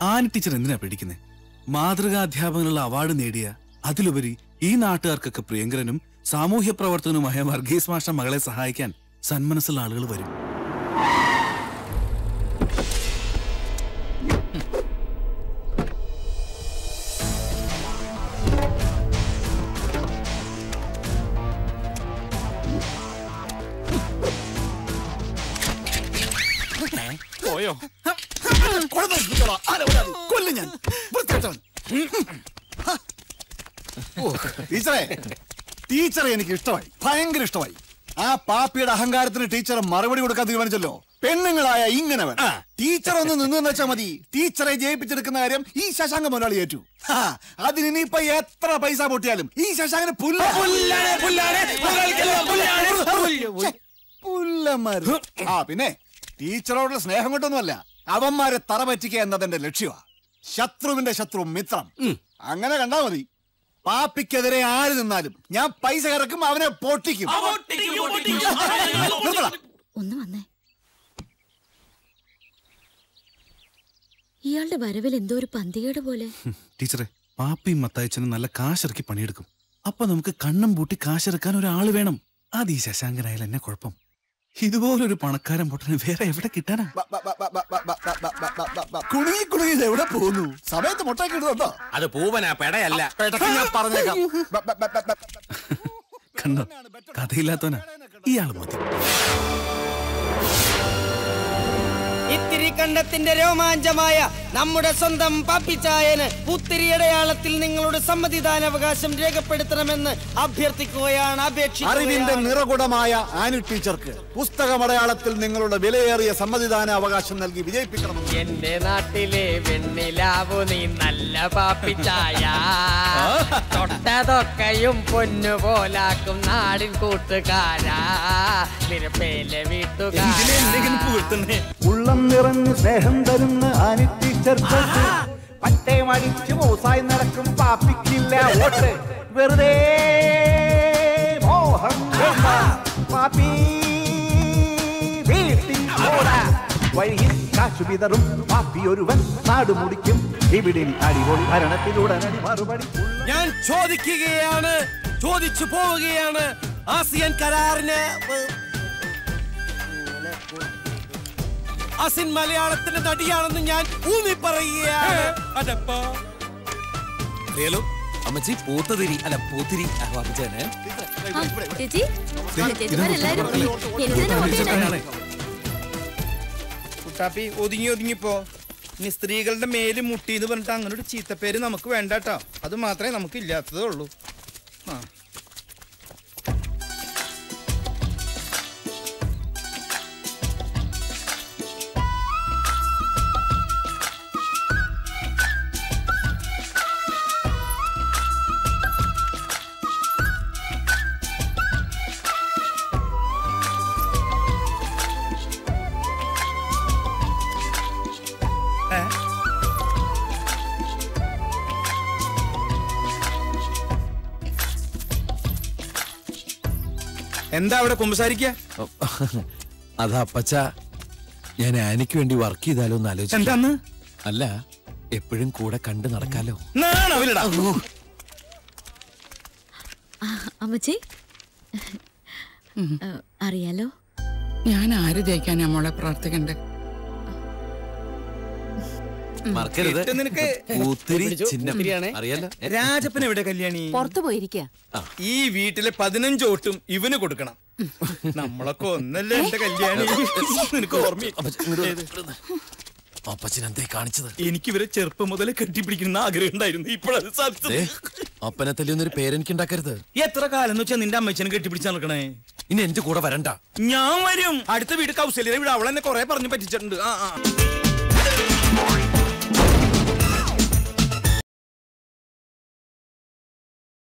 ആന ടീച്ചർ എന്തിനാ പേടിക്കുന്നത് മാതൃകാധ്യാപകനുള്ള അവാർഡ് നേടിയ അതിലുപരി ഈ നാട്ടുകാർക്കൊക്കെ പ്രിയങ്കരനും സാമൂഹ്യ പ്രവർത്തകനുമായ വർഗീസ് മാഷ മകളെ സഹായിക്കാൻ സന്മനസ്സുള്ള ആളുകൾ വരും പോയോ കൊല്ലും ഞാൻ വൃത്തികെട്ടവൻ. ഓ, ടീച്ചറെ ടീച്ചറെ എനിക്ക് ഇഷ്ടമായി ഭയങ്കര ഇഷ്ടമായി ആ പാപ്പിയുടെ അഹങ്കാരത്തിന് ടീച്ചർ മറുപടി കൊടുക്കാൻ തീരുമാനിച്ചല്ലോ പെണ്ണുങ്ങളായ ഇങ്ങനെ വേണം ടീച്ചർ ഒന്ന് നിന്ന് വെച്ചാൽ മതി ടീച്ചറെ ജയിപ്പിച്ചെടുക്കുന്ന കാര്യം ഈ ശശാങ്ക മുതലാളി ഏറ്റു ഹാ, അതിന് ഇനിയിപ്പൊ എത്ര പൈസ പൊട്ടിയാലും ഈ ശശാങ്കന് പുല്ല ഛെ, പുല്ലന്മാര് ആ പിന്നെ ടീച്ചറോടുള്ള സ്നേഹം കൊണ്ടൊന്നുമല്ല അവന്മാരെ തറ പറ്റിക്കുക എന്നതെന്റെ ലക്ഷ്യമാ ശത്രുവിന്റെ ശത്രു മിത്രം അങ്ങനെ കണ്ടാ മതി പാപ്പിക്കെതിരെ ആര് നിന്നാലും ഞാൻ പൈസ ഇറക്കും അവനെ പൊട്ടിക്കും നിർത്തടാ. ഒന്ന് വന്നേ ഇയാളുടെ വരവിൽ എന്തോ ഒരു പന്തികേട് പോലെ ഹും, ടീച്ചറെ പാപ്പിയും മത്തായച്ചനും നല്ല കാശിറക്കി പണിയെടുക്കും അപ്പൊ നമുക്ക് കണ്ണും പൂട്ടി കാശിറക്കാൻ ഒരാള് വേണം അത് ഈ ശശാങ്കനായാലും എന്നെ കുഴപ്പം ഇതുപോലൊരു പണക്കാരൻ പൊട്ടന് വേറെ എവിടെ കിട്ടാനാ ബ, ബ, ബ, ബ, ബ, ബ, ബ, ബ, ബ, ബ, ബ, ബ. കുണുങ്ങി കുണുങ്ങി ഇത് എവിടെ പോകുന്നു സമയത്ത് മുട്ടാക്കി ഇടുന്നുണ്ടോ അത് പൂവനാ പെടയല്ല പെടക്ക് ഞാൻ പറഞ്ഞേക്കാം ബ, ബ, ബ, ബ, ബ. കണ്ടോ കഥയില്ലാത്തവനാ ഇയാള് മതി ഇത്തിരി കണ്ടത്തിന്റെ രോമാഞ്ചമായ നമ്മുടെ സ്വന്തം പാപ്പിച്ചായന് പുത്തിരി അടയാളത്തിൽ നിങ്ങളുടെ സമ്മതിദാനാവകാശം രേഖപ്പെടുത്തണമെന്ന് അഭ്യർത്ഥിക്കുകയാണ് അറിവിന്റെ അപേക്ഷിക്കുകയാണ് നിറകുടമായ ആനു ടീച്ചർക്ക് പുസ്തക മലയാളത്തിൽ നിങ്ങളുടെ വിലയേറിയ സമ്മതിദാന അവകാശം നൽകി വിജയിപ്പിക്കണം എന്റെ നാട്ടിലെ വെണ്ണിലാവു നീ നല്ല പാപ്പിച്ചായ തൊട്ടതൊക്കെയും പൊന്നുപോലാക്കും നാടിൻ കൂട്ടുകാരാ നിരപ്പേലെ വീട്ടുകാരാ ഉള്ളം നിറഞ്ഞ് സ്നേഹം തരുന്ന ആനി ടീച്ചർക്ക് പട്ടയം അടിച്ച് മോസായി നടക്കും പാപ്പിക്കില്ല വോട്ട് വെറുതെ മോഹം വേണ്ട. പാപ്പി വീട്ടിൽ പോടാ. വഴിയിൽ കാശു വിതറും പാപ്പി ഒരുവൻ നാട് മുടിക്കും ഇവിടെ ഇനി അടിപൊളി ഭരണത്തിലുടനടി മറുപടി ഞാൻ ചോദിക്കുകയാണ് ചോദിച്ചു പോവുകയാണ് ആസിയൻ കരാറിന് അസിൻ മലയാളത്തിന്റെ നടിയാണെന്ന് ഞാൻ ഊന്നി പറയുകയാണ് അതപ്പോ അറിയാലോ അമ്മച്ചി പൂത്തതിരി അല്ല പൂത്തിരി അപ്പച്ചനെ ആ, ചേച്ചി ചേച്ചിമാരെല്ലാരും എനിക്ക് തന്നെ വോട്ട് ചെയ്യണേ. കുട്ടാപ്പി ഒതുങ്ങി ഒതുങ്ങിപ്പോ ഇനി സ്ത്രീകളുടെ മേല് മുട്ടി എന്ന് പറഞ്ഞിട്ട് അങ്ങനെ ഒരു ചീത്തപ്പേര് നമുക്ക് വേണ്ട കേട്ടോ അത് മാത്രമേ നമുക്ക് ഇല്ലാത്തതേ ഉള്ളൂ ആ ഏ? എന്താ അവിടെ കുമ്പസാരിക്ക അത് അപ്പച്ച ഞാൻ ആനിക്ക് വേണ്ടി വർക്ക് ചെയ്താലോ എന്ന് ആലോചിച്ചു എന്താന്ന് അല്ല എപ്പോഴും കൂടെ കണ്ടു നടക്കാലോ നാണാവില്ലടാ ആ, അമ്മച്ചി ആ, അറിയാലോ ഞാൻ ആര് ജയിക്കാനാ മോളെ പ്രാർത്ഥിക്കണ്ടേ മറക്കരുത് ഇട്ട് നിനക്ക് പൂത്തിരി പിടിച്ചു. ചിഹ്നം പൂത്തിരിയാണേ. അറിയാലോ രാജപ്പൻ എവിടെ കല്യാണി പുറത്തു പോയിരിക്കുക ഈ വീട്ടിലെ പതിനഞ്ച് വോട്ടും ഇവന് കൊടുക്കണം നമ്മളൊക്കെ ഒന്നല്ലേ എന്റെ കല്യാണി നിനക്ക് ഓർമ്മ അപ്പച്ചൻ എന്തേ കാണിച്ചത് എനിക്ക് ഇവരെ ചെറുപ്പം മുതലേ കെട്ടിപ്പിടിക്കുന്ന ആഗ്രഹം ഉണ്ടായിരുന്നു ഇപ്പോഴത് ദേ, സാധിച്ചത് അപ്പനെ തല്ലിയൊന്നൊരു പേരെനിക്ക് ഉണ്ടാക്കരുത് എത്ര കാലം എന്ന് വെച്ചാ നിന്റെ അമ്മച്ചനെ കെട്ടിപ്പിടിച്ച് നടക്കണേ ഇനി എന്റെ കൂടെ വരണ്ട ഞാൻ വരും അടുത്ത വീട് കൗശല്യ വീട് അവളെന്നെ കൊറേ പറഞ്ഞു പറ്റിച്ചിട്ടുണ്ട് ആ ആ